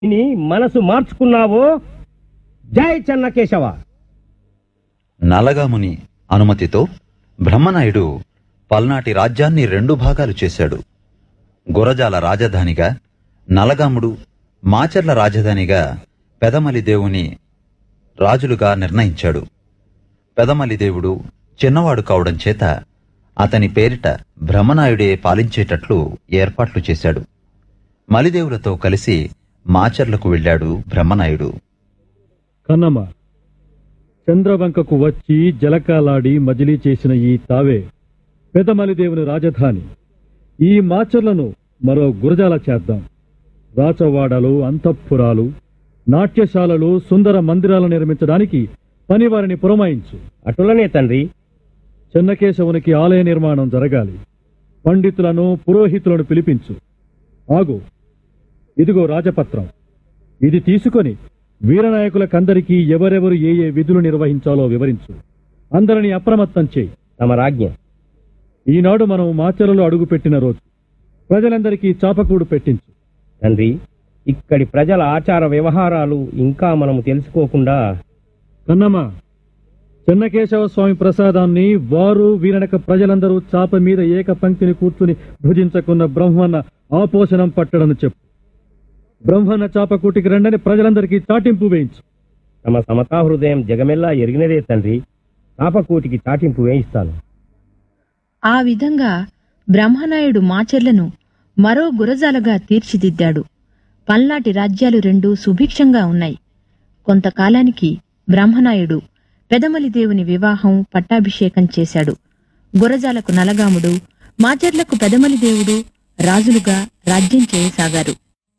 నీ మనసు మార్చుకున్నావో జై చెన్నకేశవ నలగాముని అనుమతితో బ్రహ్మనాయుడు పల్నాటి రాజ్యాన్ని రెండు భాగాలు చేశాడు గురజాల రాజధానిగా నలగాముడు మాచర్ల రాజధానిగా పెదమలి దేవుని రాజులుగా నిర్ణయించాడు పెదమలి దేవుడు చిన్నవాడు కావడం చేత అతని పేరిట బ్రహ్మనాయుడే పాలించేటట్లు ఏర్పాట్లు చేశాడు మలిదేవులతో కలిసి మాచర్లకు వెళ్ళాడు బ్రహ్మనాయుడు కన్నమ్మ చంద్రవంకకు వచ్చి జలకాలాడి మజిలీ చేసిన ఈ తావే పెదమలిదేవుని రాజధాని ఈ మాచర్లను మరో గురజాల చేద్దాం రాచవాడలు అంతఃపురాలు నాట్యశాలలు సుందర మందిరాలు నిర్మించడానికి పనివారిని పురమాయించు అటులనే తండ్రి చెన్నకేశవునికి ఆలయ నిర్మాణం జరగాలి పండితులను పురోహితులను పిలిపించు ఆగు ఇదిగో రాజపత్రం ఇది తీసుకొని వీరనాయకులకందరికీ ఎవరెవరు ఏ ఏ విధులు నిర్వహించాలో వివరించు అందరినీ అప్రమత్తం చేయి తమ రాజ్ఞ ఈనాడు మనం మాచరలో అడుగుపెట్టిన రోజు ప్రజలందరికీ చాపకూడు పెట్టించు తండ్రి ఇక్కడి ప్రజల ఆచార వ్యవహారాలు ఇంకా మనము తెలుసుకోకుండా కన్నమ్మ చెన్నకేశవ స్వామి ప్రసాదాన్ని వారు వీరనక ప్రజలందరూ చాప మీద ఏక పంక్తిని కూర్చుని భుజించకున్న బ్రహ్మన్న ఆపోషణం పట్టడని చెప్పు బ్రహ్మన్న చాపకూటికి రండని ప్రజలందరికీ చాటింపు వేయించు తమ సమతా హృదయం జగమెల్లా ఎరిగినదే తండ్రి చాపకూటికి చాటింపు వేయిస్తాను ఆ విధంగా బ్రహ్మనాయుడు మాచెర్లను మరో గురజాలగా తీర్చిదిద్దాడు పల్నాటి రాజ్యాలు రెండూ సుభిక్షంగా ఉన్నాయి కొంతకాలానికి బ్రహ్మనాయుడు పెదమలి దేవుని వివాహం పట్టాభిషేకం చేశాడు గురజాలకు నలగాముడు మాచెర్లకు పెదమలి దేవుడు రాజులుగా రాజ్యం చేయసాగారు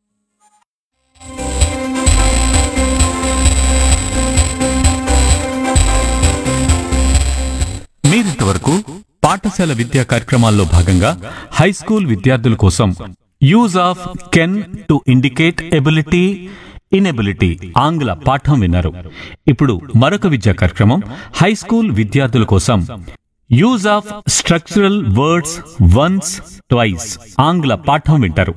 మీరింతవరకు పాఠశాల విద్యా కార్యక్రమాల్లో భాగంగా హై స్కూల్ విద్యార్థుల కోసం use of can to indicate ability inability ఆంగ్ల పాఠం విన్నారు ఇప్పుడు మరొక విద్యా కార్యక్రమం హై స్కూల్ విద్యార్థుల కోసం use of structural words once twice ఆంగ్ల పాఠం వింటారు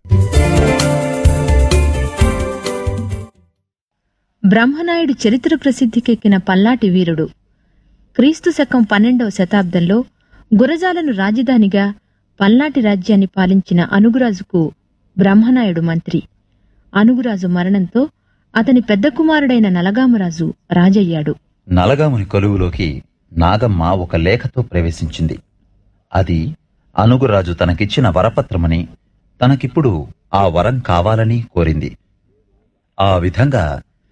బ్రహ్మనాయుడు చరిత్ర ప్రసిద్ధికెక్కిన పల్నాటి వీరుడు క్రీస్తు శకం పన్నెండవ శతాబ్దంలో గురజాలను రాజధానిగా పల్నాటి రాజ్యాన్ని పాలించిన అనుగురాజుకు బ్రహ్మనాయుడు మంత్రి అనుగురాజు మరణంతో అతని పెద్ద కుమారుడైన నలగామరాజు రాజయ్యాడు నలగాముని కొలువులోకి నాగమ్మ ఒక లేఖతో ప్రవేశించింది అది అనుగురాజు తనకిచ్చిన వరపత్రమని తనకిప్పుడు ఆ వరం కావాలని కోరింది ఆ విధంగా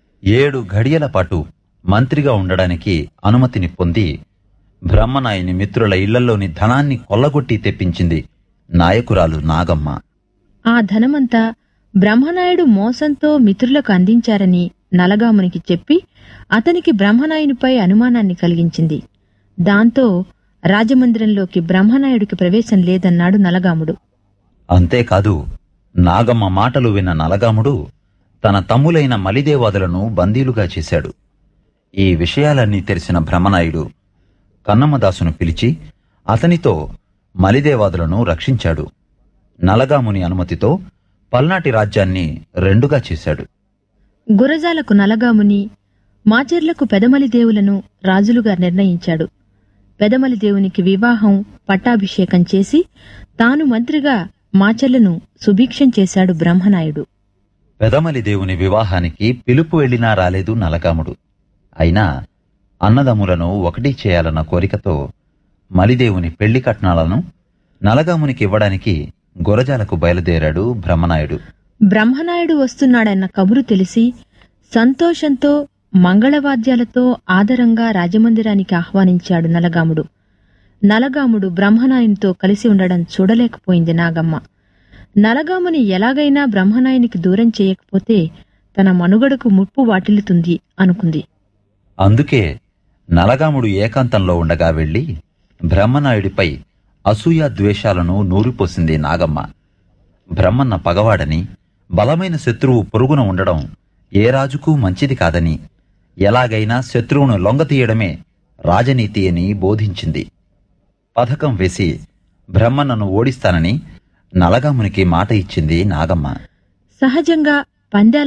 ఏడు ఘడియల పాటు మంత్రిగా ఉండడానికి అనుమతిని పొంది బ్రహ్మనాయుని మిత్రుల ఇళ్లలోని ధనాన్ని కొల్లగొట్టి తెప్పించింది నాయకురాలు నాగమ్మ ఆ ధనమంతా బ్రహ్మనాయుడు మోసంతో మిత్రులకు అందించారని నలగామునికి చెప్పి అతనికి బ్రహ్మనాయునిపై అనుమానాన్ని కలిగించింది దాంతో రాజమందిరంలోకి బ్రహ్మనాయుడికి ప్రవేశం లేదన్నాడు నలగాముడు అంతేకాదు నాగమ్మ మాటలు విన్న నలగాముడు తన తమ్ములైన మలిదేవాదులను బందీలుగా చేశాడు ఈ విషయాలన్నీ తెలిసిన భ్రమనాయుడు కన్నమ్మదాసును పిలిచి అతనితో మలిదేవాదులను రక్షించాడు నలగాముని అనుమతితో పల్నాటి రాజ్యాన్ని రెండుగా చేశాడు గురజాలకు నలగాముని మాచెర్లకు పెదమలి దేవులను రాజులుగా నిర్ణయించాడు పెదమలి దేవునికి వివాహం పట్టాభిషేకం చేసి తాను మంత్రిగా మాచెర్లను సుభిక్షం చేశాడు బ్రహ్మనాయుడు పెదమలి దేవుని వివాహానికి పిలుపు వెళ్ళినా రాలేదు నలగాముడు అయినా అన్నదమ్ములను ఒకటి చేయాలన్న కోరికతో మలిదేవుని పెళ్లి కట్నాలను నలగామునికి ఇవ్వడానికి గురజాలకు బయలుదేరాడు బ్రహ్మనాయుడు బ్రహ్మనాయుడు వస్తున్నాడన్న కబురు తెలిసి సంతోషంతో మంగళవాద్యాలతో ఆదరంగా రాజమందిరానికి ఆహ్వానించాడు నలగాముడు నలగాముడు బ్రహ్మనాయునితో కలిసి ఉండడం చూడలేకపోయింది నాగమ్మ నలగాముని ఎలాగైనా బ్రహ్మనాయునికి దూరం చేయకపోతే తన మనుగడకు ముప్పు వాటిల్లుతుంది అనుకుంది అందుకే నలగాముడు ఏకాంతంలో ఉండగా వెళ్లి బ్రహ్మనాయుడిపై అసూయ ద్వేషాలను నూరిపోసింది నాగమ్మ బ్రహ్మన్న పగవాడని బలమైన శత్రువు పొరుగున ఉండడం ఏ రాజుకు మంచిది కాదని ఎలాగైనా శత్రువును లొంగతీయడమే రాజనీతి అని బోధించింది పథకం వేసి బ్రహ్మన్నను ఓడిస్తానని నలగామునికి మాట ఇచ్చింది నాగమ్మ సహజంగా పందాల